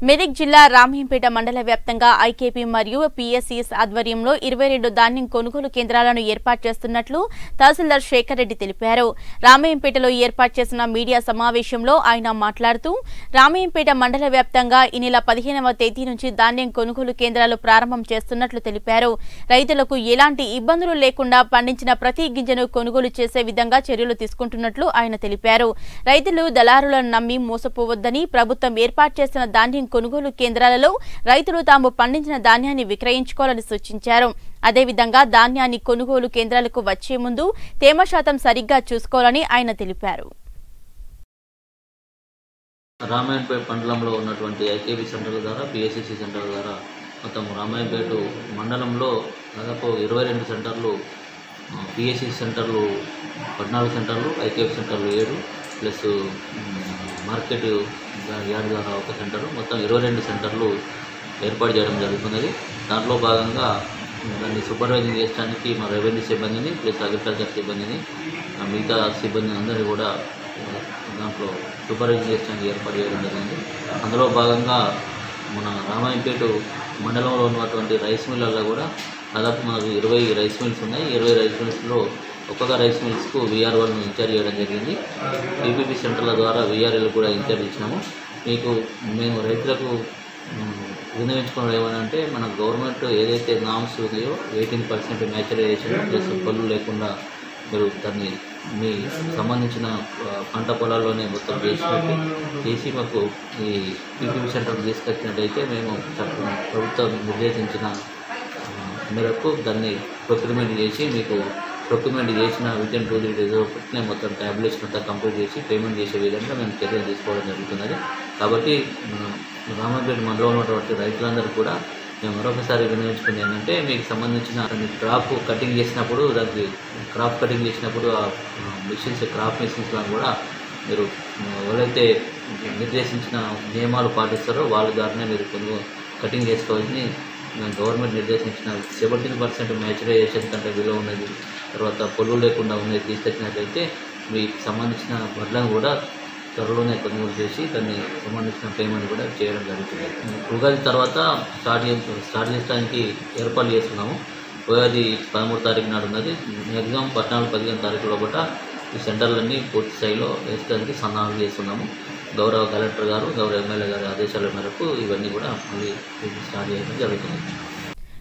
మెదక్ జిల్లా రామహంపేట మండల వ్యాప్తంగా ఐకేపీ మరియు పీఎస్సీఎస్ ఆధ్వర్యంలో ఇరవై రెండు ధాన్యం కొనుగోలు కేంద్రాలను ఏర్పాటు చేస్తున్నట్లు తహసీల్దార్ శేఖర్ రెడ్డి తెలిపారు రామయ్యంపేటలో ఏర్పాటు చేసిన మీడియా సమావేశంలో ఆయన మాట్లాడుతూ రామయ్యంపేట మండల వ్యాప్తంగా ఈ నెల పదిహేనవ తేదీ నుంచి ధాన్యం కొనుగోలు కేంద్రాలు ప్రారంభం చేస్తున్నట్లు తెలిపారు రైతులకు ఎలాంటి ఇబ్బందులు లేకుండా పండించిన ప్రతి గింజను కొనుగోలు చేసే విధంగా చర్యలు తీసుకుంటున్నట్లు ఆయన తెలిపారు రైతులు దళారులను నమ్మి మోసపోవద్దని ప్రభుత్వం ఏర్పాటు చేసిన ధాన్యం కొనుగోలు కేంద్రాలలో రైతులు తాము పండించిన ధాన్యాన్ని విక్రయించుకోవాలని సూచించారు అదేవిధంగా ధాన్యాన్ని కొనుగోలు కేంద్రాలకు వచ్చే ముందు తేమ శాతం సరిగ్గా చూసుకోవాలని ఆయన తెలిపారు రామాయణపేట మండలంలో ఉన్నటువంటి ఐకేబీ సెంటర్ల ద్వారా పిఎస్సిసి సెంటర్ల ద్వారా మొత్తం రామాయణపేట మండలంలో దాదాపు ఇరవై రెండు సెంటర్లు పిఎస్సి సెంటర్లు పద్నాలుగు సెంటర్లు ఐకేబీ సెంటర్లు ఏడు ప్లస్ మార్కెట్ యార్డ్ ద్వారా ఒక సెంటరు మొత్తం ఇరవై రెండు సెంటర్లు ఏర్పాటు చేయడం జరుగుతున్నది దాంట్లో భాగంగా దాన్ని సూపర్వైజింగ్ చేయడానికి మా రెవెన్యూ సిబ్బందిని ప్లస్ అగ్రికల్చర్ సిబ్బందిని ఆ మిగతా సిబ్బందిని అందరినీ కూడా ఆ, దాంట్లో సూపర్వైజింగ్ చేయడానికి ఏర్పాటు చేయడం జరిగింది అందులో భాగంగా మన రామాయంపేట మండలంలో ఉన్నటువంటి రైస్ మిల్లల్లో కూడా దాదాపు మనకు ఇరవై రైస్ మిల్స్ ఉన్నాయి ఇరవై రైస్ మిల్స్లో ఒక్కొక్క రైస్ మిల్స్కు విఆర్ఓలను ఇన్ఛార్జ్ చేయడం జరిగింది పీపీపీ సెంటర్ల ద్వారా విఆర్ఎల్ కూడా ఇన్ఛార్జ్ ఇచ్చినాము మీకు మేము రైతులకు మ్, విన్నవించుకోవడం ఏమనంటే మన గవర్నమెంట్ ఏదైతే నామ్స్ ఉన్నాయో ఎయిటీన్ పర్సెంట్ మ్యాచురైజేషన్ ప్లస్ పళ్ళు లేకుండా మీరు దాన్ని మీ సంబంధించిన ఆ, పంట పొలాల్లోనే మొత్తం చేసినట్టు చేసి మాకు ఈ పీపీపీ సెంటర్కి తీసుకొచ్చినట్టయితే మేము చక్కగా ప్రభుత్వం నిర్దేశించిన ఆ, మేరకు దాన్ని ప్రొక్యూర్మెంట్ చేసి మీకు ప్రొక్యూర్మెంట్ చేసిన within two three days ఒకటినే మొత్తం ట్యాబ్లెట్స్ అంతా కంప్లీట్ చేసి పేమెంట్ చేసే విధంగా మేము చర్యలు తీసుకోవడం జరుగుతున్నది కాబట్టి మన రామాపేట మండలంలో ఉన్నటువంటి రైతులందరూ కూడా మేము మరొకసారి వినియోగించుకుంది ఏంటంటే మీకు సంబంధించిన క్రాప్ కటింగ్ చేసినప్పుడు దానికి క్రాప్ కటింగ్ చేసినప్పుడు ఆ మిషన్స్ క్రాప్ మిషన్స్ కూడా మీరు ఆ, ఎవరైతే నిర్దేశించిన నియమాలు పాటిస్తారో వాళ్ళ ద్వారానే మీరు కొనుగో కటింగ్ చేసుకోవాలని గవర్నమెంట్ నిర్దేశించిన సెవెంటీన్ పర్సెంట్ మ్యాచురైజేషన్ కంటే విలువ ఉన్నది తర్వాత పొల్లు లేకుండా ఉన్నది తీసుకొచ్చినట్లయితే మీకు సంబంధించిన వడ్లను కూడా త్వరలోనే కొనుగోలు చేసి దాన్ని సంబంధించిన పేమెంట్ కూడా చేయడం జరుగుతుంది ఉగాది తర్వాత స్టార్ట్ చే స్టార్ట్ చేయడానికి ఏర్పాట్లు చేస్తున్నాము ఉగాది పదమూడు తారీఖు నాడు ఉన్నది మ్యాక్సిమం పద్నాలుగు పదిహేను తారీఖు లోపల ఈ సెంటర్లన్నీ పూర్తి స్థాయిలో వేయడానికి సన్నాహాలు చేస్తున్నాము గౌరవ కలెక్టర్ గారు గౌరవ ఎమ్మెల్యే గారి ఆదేశాల మేరకు ఇవన్నీ కూడా మళ్ళీ స్టార్ట్ చేయడం జరుగుతుంది